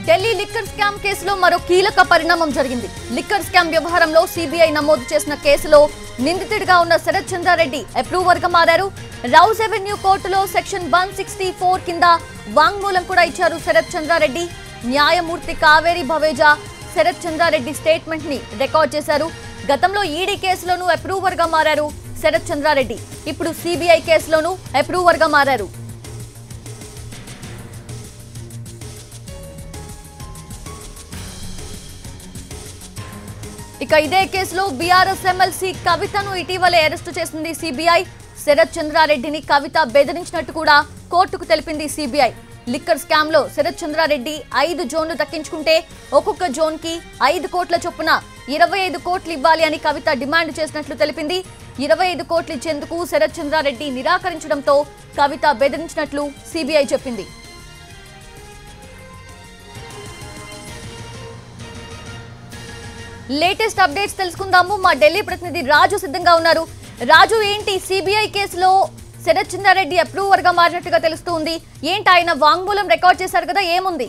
Delhi liquor scam కేసులో మరో కీలక పరిణామం జరిగింది లిక్కర్ స్కామ్ వ్యవహారంలో సిబిఐ నమోదు చేసిన కేసులో నిందితుడిగా ఉన్న శరత్ చంద్రారెడ్డి అప్రూవర్ గా మారారు రౌస్ అవెన్యూ కోర్టులో సెక్షన్ వన్ సిక్స్టీ ఫోర్ కింద వాంగ్మూలం కూడా ఇచ్చారు శరత్ చంద్రారెడ్డి న్యాయమూర్తి కావేరి భవేజా శరత్ చంద్రారెడ్డి స్టేట్మెంట్ ని రికార్డ్ చేశారు గతంలో ఈడీ కేసులోనూ అప్రూవర్ గా మారారు శరత్ చంద్రారెడ్డి ఇప్పుడు సిబిఐ కేసులోనూ అప్రూవర్ గా మారారు ఇక ఇదే కేసులో బీఆర్ఎస్ ఎమ్మెల్సీ కవితను ఇటీవలే అరెస్టు చేసింది సిబిఐ శరత్ చంద్రారెడ్డిని కవిత బెదిరించినట్టు కూడా కోర్టుకు తెలిపింది సిబిఐ లిక్కర్ స్కామ్ లో శరత్ చంద్రారెడ్డి ఐదు జోన్లు దక్కించుకుంటే ఒక్కొక్క జోన్ కి ఐదు కోట్ల చొప్పున ఇరవై ఐదు కోట్లు ఇవ్వాలి అని కవిత డిమాండ్ చేసినట్లు తెలిపింది ఇరవై ఐదు కోట్లు ఇచ్చేందుకు శరత్ చంద్రారెడ్డి నిరాకరించడంతో కవిత బెదిరించినట్లు సిబిఐ చెప్పింది లేటెస్ట్ అప్డేట్స్ తెలుసుకుందాము మా ఢిల్లీ ప్రతినిధి రాజు సిద్ధంగా ఉన్నారు రాజు ఏంటి సిబిఐ కేసులో శరత్ చంద్రారెడ్డి అప్రూవర్ గా మారినట్టుగా తెలుస్తుంది ఏంటి ఆయన వాంగ్మూలం రికార్డ్ చేశారు కదా ఏముంది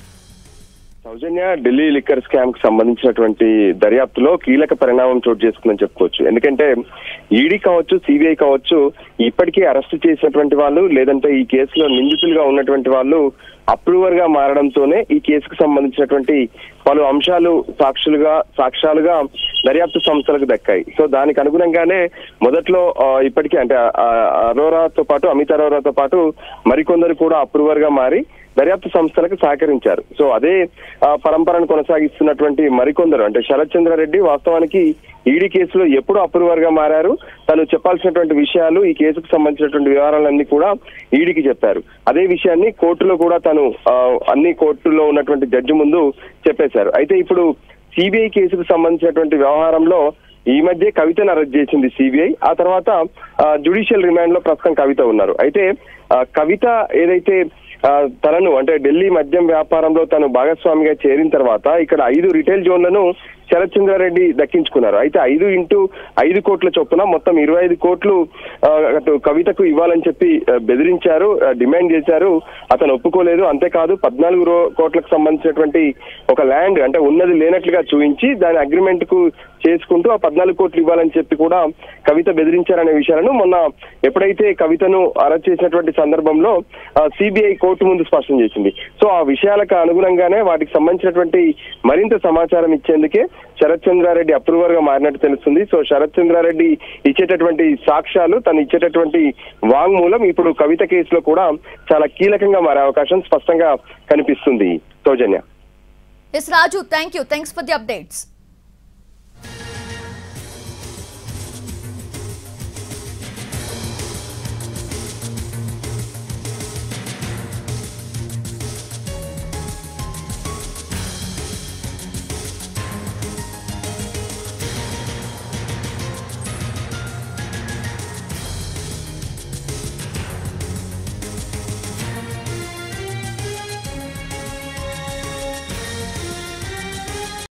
సౌజన్య ఢిల్లీ లిక్కర్ స్కామ్ కి సంబంధించినటువంటి దర్యాప్తులో కీలక పరిణామం చోటు చేసుకుందని చెప్పుకోవచ్చు ఎందుకంటే ఈడీ కావచ్చు సిబిఐ కావచ్చు ఇప్పటికే అరెస్ట్ చేసినటువంటి వాళ్ళు లేదంటే ఈ కేసులో నిందితులుగా ఉన్నటువంటి వాళ్ళు అప్రూవర్ గా మారడంతోనే ఈ కేసుకు సంబంధించినటువంటి పలు అంశాలు సాక్షులుగా సాక్ష్యాలుగా దర్యాప్తు సంస్థలకు దక్కాయి సో దానికి అనుగుణంగానే మొదట్లో ఆ, ఇప్పటికే అంటే ఆ, అరోరాతో పాటు అమిత్ అరోరాతో పాటు మరికొందరు కూడా అప్రూవర్ గా మారి దర్యాప్తు సంస్థలకు సహకరించారు సో అదే ఆ, పరంపరను కొనసాగిస్తున్నటువంటి మరికొందరు అంటే శరత్ చంద్రారెడ్డి వాస్తవానికి ఈడీ కేసులో ఎప్పుడు అప్రూవర్ గా మారారు తను చెప్పాల్సినటువంటి విషయాలు ఈ కేసుకు సంబంధించినటువంటి వివరాలన్నీ కూడా ఈడీకి చెప్పారు అదే విషయాన్ని కోర్టులో కూడా తను ఆ, అన్ని కోర్టులో ఉన్నటువంటి జడ్జి ముందు చెప్పేశారు అయితే ఇప్పుడు సిబిఐ కేసుకు సంబంధించినటువంటి వ్యవహారంలో ఈ మధ్య కవితను అరెస్ట్ చేసింది సిబిఐ ఆ తర్వాత జుడిషియల్ రిమాండ్ లో ప్రస్తుతం కవిత ఉన్నారు అయితే ఆ, కవిత ఏదైతే ఆ, తనను అంటే ఢిల్లీ మద్యం వ్యాపారంలో తను భాగస్వామిగా చేరిన తర్వాత ఇక్కడ ఐదు రిటైల్ జోన్లను శరత్ చంద్రారెడ్డి దక్కించుకున్నారు అయితే ఐదు ఇంటూ ఐదు కోట్ల చొప్పున మొత్తం ఇరవై ఐదు కోట్లు ఆ, అటు కవితకు ఇవ్వాలని చెప్పి ఆ, బెదిరించారు ఆ, డిమాండ్ చేశారు అతను ఒప్పుకోలేదు అంతేకాదు పద్నాలుగు రో- కోట్లకు సంబంధించినటువంటి ఒక ల్యాండ్ అంటే ఉన్నది లేనట్లుగా చూపించి దాని అగ్రిమెంట్ కు చేసుకుంటూ ఆ పద్నాలుగు కోట్లు ఇవ్వాలని చెప్పి కూడా కవిత బెదిరించారనే విషయాలను మొన్న ఎప్పుడైతే కవితను అరెస్ట్ చేసినటువంటి సందర్భంలో సిబిఐ కోర్టు ముందు స్పష్టం చేసింది సో ఆ విషయాలకు అనుగుణంగానే వాటికి సంబంధించినటువంటి మరింత సమాచారం ఇచ్చేందుకే శరత్ చంద్రారెడ్డి అప్రూవర్ గా మారినట్టు తెలుస్తుంది సో శరత్ చంద్రారెడ్డి ఇచ్చేటటువంటి సాక్ష్యాలు తను ఇచ్చేటటువంటి వాంగ్మూలం ఇప్పుడు కవిత కేసులో కూడా చాలా కీలకంగా మారే అవకాశం స్పష్టంగా కనిపిస్తుంది సౌజన్య S Raju thank you thanks for the updates